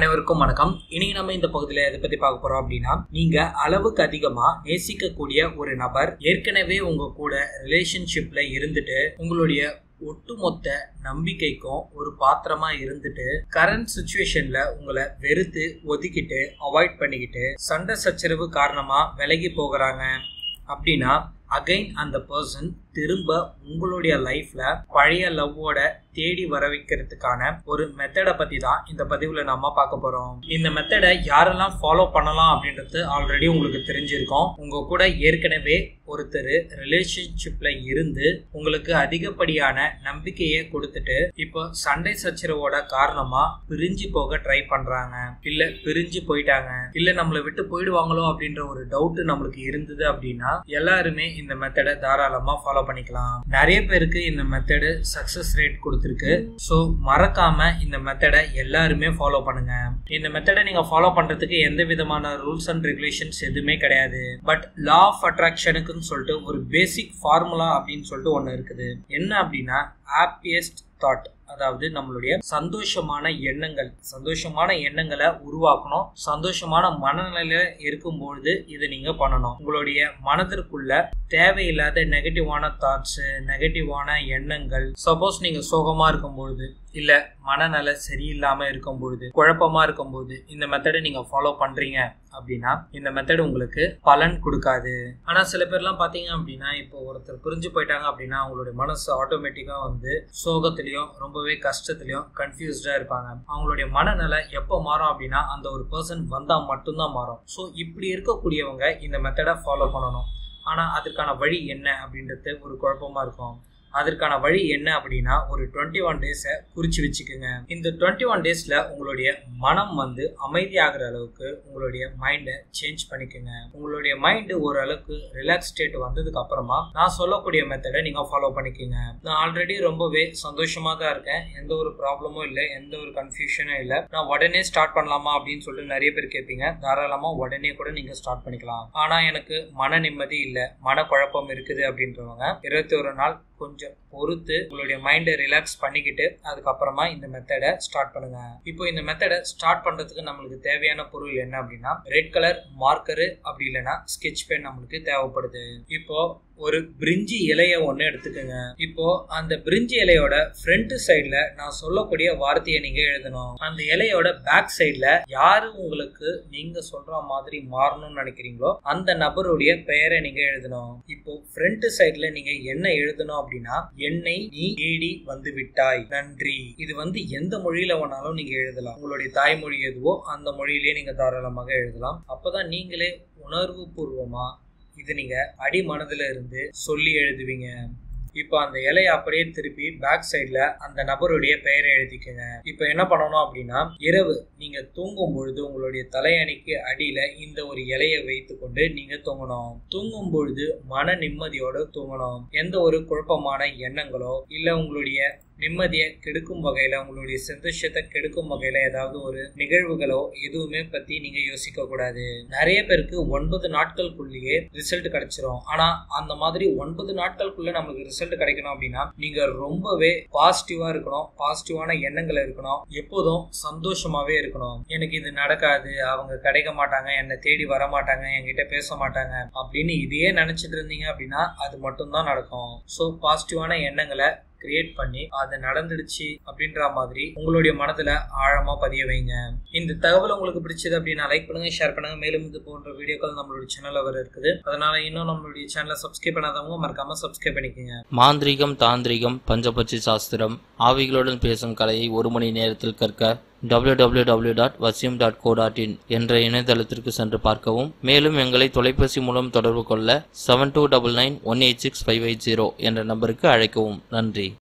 அனைவருக்கும் வணக்கம் இன்னைக்கு நம்ம இந்த பகுதியில் எதை பத்தி பார்க்க போறோம் அப்படின்னா நீங்க அளவுக்கு அதிகமா நேசிக்கக்கூடிய ஒரு நபர் ஏற்கனவே உங்க கூட ரிலேஷன்ஷிப்ல இருந்துட்டு உங்களுடைய ஒட்டுமொத்த நம்பிக்கைக்கும் ஒரு பாத்திரமா இருந்துட்டு கரண்ட் சுச்சுவேஷன்ல உங்களை வெறுத்து ஒதுக்கிட்டு அவாய்ட் பண்ணிக்கிட்டு சண்டை சச்சரவு காரணமா விலகி போகிறாங்க அப்படின்னா அகைன் அந்த பர்சன் திரும்ப உங்களுடைய லைஃப்ல பழைய லவ்வோட தேடி வர வைக்கிறதுக்கான ஒரு மெத்தடை பத்தி தான் இந்த பதிவுல நாம பார்க்க போறோம் இந்த மெத்தடை யாரெல்லாம் ஃபாலோ பண்ணலாம் அப்படின்றது ஆல்ரெடி உங்களுக்கு தெரிஞ்சிருக்கும் உங்க கூட ஏற்கனவே ஒருத்தர் ரிலேஷன்ஷிப்ல இருந்து உங்களுக்கு அதிகப்படியான நம்பிக்கையை கொடுத்துட்டு இப்போ சண்டை சச்சரவோட காரணமா பிரிஞ்சு போக ட்ரை பண்றாங்க இல்ல பிரிஞ்சு போயிட்டாங்க இல்ல நம்மளை விட்டு போயிடுவாங்களோ அப்படின்ற ஒரு டவுட் நம்மளுக்கு இருந்தது அப்படின்னா எல்லாருமே இந்த மெத்தடை தாராளமா ஃபாலோ பண்ணிக்கலாம் நிறைய பேருக்கு இந்த மெத்தடு சக்சஸ் ரேட் கொடுத்துருக்கு ஸோ மறக்காம இந்த மெத்தடை எல்லாருமே ஃபாலோ பண்ணுங்க இந்த மெத்தடை நீங்க ஃபாலோ பண்றதுக்கு எந்த விதமான ரூல்ஸ் அண்ட் ரெகுலேஷன்ஸ் எதுவுமே கிடையாது பட் லா ஆஃப் அட்ராக்ஷனுக்குன்னு சொல்லிட்டு ஒரு பேசிக் ஃபார்முலா அப்படின்னு சொல்லிட்டு ஒன்று இருக்குது என்ன அப்படின்னா ஹாப்பியஸ்ட் தாட் அதாவது நம்மளுடைய சந்தோஷமான எண்ணங்கள் சந்தோஷமான எண்ணங்களை உருவாக்கணும் சந்தோஷமான மனநிலையில இருக்கும்பொழுது இதை நீங்க பண்ணணும் உங்களுடைய மனதிற்குள்ள தேவையில்லாத நெகட்டிவான தாட்ஸ் நெகட்டிவான எண்ணங்கள் சப்போஸ் நீங்க சோகமா இருக்கும்பொழுது இல்ல மனநல சரியில்லாம இருக்கும் பொழுது குழப்பமா இருக்கும் போது இந்த மெத்தடை நீங்க ஃபாலோ பண்றீங்க அப்படின்னா இந்த மெத்தட் உங்களுக்கு பலன் கொடுக்காது ஆனா சில பேர்லாம் பாத்தீங்க அப்படின்னா இப்போ ஒருத்தர் புரிஞ்சு போயிட்டாங்க அப்படின்னா அவங்களுடைய மனசு ஆட்டோமேட்டிக்கா வந்து சோகத்திலையும் ரொம்பவே கஷ்டத்திலையும் கன்ஃபியூஸ்டா இருப்பாங்க அவங்களுடைய மனநிலை எப்போ மாறும் அப்படின்னா அந்த ஒரு பர்சன் வந்தா மட்டும்தான் மாறும் ஸோ இப்படி இருக்கக்கூடியவங்க இந்த மெத்தடை ஃபாலோ பண்ணணும் ஆனா அதுக்கான வழி என்ன அப்படின்றது ஒரு குழப்பமா இருக்கும் அதற்கான வழி என்ன அப்படின்னா ஒரு டுவெண்ட்டி ஒன் டேஸை குறிச்சு வச்சுக்கோங்க இந்த டுவெண்ட்டி ஒன் டேஸ்ல உங்களுடைய மனம் வந்து அமைதியாகிற அளவுக்கு உங்களுடைய மைண்டை சேஞ்ச் பண்ணிக்கோங்க உங்களுடைய மைண்டு ஓரளவுக்கு ரிலாக்ஸ் ஸ்டேட் வந்ததுக்கு அப்புறமா நான் சொல்லக்கூடிய மெத்தடை நீங்க ஃபாலோ பண்ணிக்கோங்க நான் ஆல்ரெடி ரொம்பவே சந்தோஷமா தான் இருக்கேன் எந்த ஒரு ப்ராப்ளமும் இல்லை எந்த ஒரு கன்ஃபியூஷனும் இல்லை நான் உடனே ஸ்டார்ட் பண்ணலாமா அப்படின்னு சொல்லிட்டு நிறைய பேர் கேட்பீங்க தாராளமா உடனே கூட நீங்க ஸ்டார்ட் பண்ணிக்கலாம் ஆனா எனக்கு மன நிம்மதி இல்லை மன குழப்பம் இருக்குது அப்படின்றவங்க இருபத்தி ஒரு நாள் கொஞ்சம் பொறுத்து உங்களுடைய மைண்டை ரிலாக்ஸ் பண்ணிக்கிட்டு அதுக்கப்புறமா இந்த மெத்தடை ஸ்டார்ட் பண்ணுங்க இப்போ இந்த மெத்தடை ஸ்டார்ட் பண்றதுக்கு நம்மளுக்கு தேவையான பொருள் என்ன அப்படின்னா ரெட் கலர் மார்க்கரு அப்படி இல்லைன்னா ஸ்கெட்ச் பென் நம்மளுக்கு தேவைப்படுது இப்போ ஒரு பிரிஞ்சி இலைய ஒன்று எடுத்துக்கோங்க இப்போ அந்த பிரிஞ்சி இலையோட ஃப்ரண்ட் சைடில் நான் சொல்லக்கூடிய வார்த்தையை நீங்க எழுதணும் அந்த இலையோட பேக் சைடில் யாரு உங்களுக்கு நீங்க சொல்ற மாதிரி மாறணும்னு நினைக்கிறீங்களோ அந்த நபருடைய பெயரை நீங்க எழுதணும் இப்போ ஃப்ரண்ட் சைடில் நீங்க என்ன எழுதணும் அப்படின்னா என்னை நீ தேடி வந்து விட்டாய் நன்றி இது வந்து எந்த மொழியில வேணாலும் நீங்க எழுதலாம் உங்களுடைய தாய்மொழி எதுவோ அந்த மொழியிலேயே நீங்க தாராளமாக எழுதலாம் அப்பதான் நீங்களே உணர்வு பூர்வமா இது நீங்க அடி மனதுல இருந்து சொல்லி எழுதுவீங்க இப்போ அந்த இலையை அப்படியே திருப்பி பேக் சைட்ல அந்த நபருடைய பெயரை எழுதிக்கங்க இப்போ என்ன பண்ணணும் அப்படின்னா இரவு நீங்க தூங்கும் பொழுது உங்களுடைய தலையணைக்கு அடியில இந்த ஒரு இலையை வைத்து கொண்டு நீங்க தூங்கணும் தூங்கும் பொழுது மன நிம்மதியோட தூங்கணும் எந்த ஒரு குழப்பமான எண்ணங்களோ இல்ல உங்களுடைய நிம்மதியை கெடுக்கும் வகையில உங்களுடைய சந்தோஷத்தை கெடுக்கும் வகையில ஏதாவது ஒரு நிகழ்வுகளோ எதுவுமே பத்தி நீங்க யோசிக்க கூடாது நிறைய பேருக்கு ஒன்பது நாட்களுக்குள்ளேயே ரிசல்ட் கிடைச்சிரும் ஆனா அந்த மாதிரி ஒன்பது நாட்களுக்குள்ள நமக்கு ரிசல்ட் கிடைக்கணும் அப்படின்னா நீங்க ரொம்பவே பாசிட்டிவா இருக்கணும் பாசிட்டிவான எண்ணங்கள் இருக்கணும் எப்போதும் சந்தோஷமாவே இருக்கணும் எனக்கு இது நடக்காது அவங்க கிடைக்க மாட்டாங்க என்னை தேடி வர மாட்டாங்க என்கிட்ட பேச மாட்டாங்க அப்படின்னு இதையே நினைச்சிட்டு இருந்தீங்க அப்படின்னா அது மட்டும்தான் நடக்கும் ஸோ பாசிட்டிவான எண்ணங்களை கிரியேட் பண்ணி அது நடந்துடுச்சு அப்படின்ற மாதிரி உங்களுடைய மனதுல ஆழமா பதிய வைங்க இந்த தகவல் உங்களுக்கு பிடிச்சது அப்படின்னா லைக் பண்ணுங்க ஷேர் பண்ணுங்க மேலும் இது போன்ற வீடியோக்கள் நம்மளுடைய சேனல்ல வர இருக்குது அதனால இன்னும் நம்மளுடைய சேனலை சப்ஸ்கிரைப் பண்ணாதவங்க மறக்காம சப்ஸ்கிரைப் பண்ணிக்கோங்க மாந்திரீகம் தாந்திரிகம் பஞ்சபட்சி சாஸ்திரம் ஆவிகளுடன் பேசும் கலையை ஒரு மணி நேரத்தில் கற்க www.vasim.co.in டாட் வசியம் டாட் கோ டாட் இன் என்ற இணையதளத்திற்கு சென்று பார்க்கவும் மேலும் எங்களை தொலைபேசி மூலம் தொடர்பு கொள்ள seven two double nine one eight six five eight zero என்ற நம்பருக்கு அழைக்கவும் நன்றி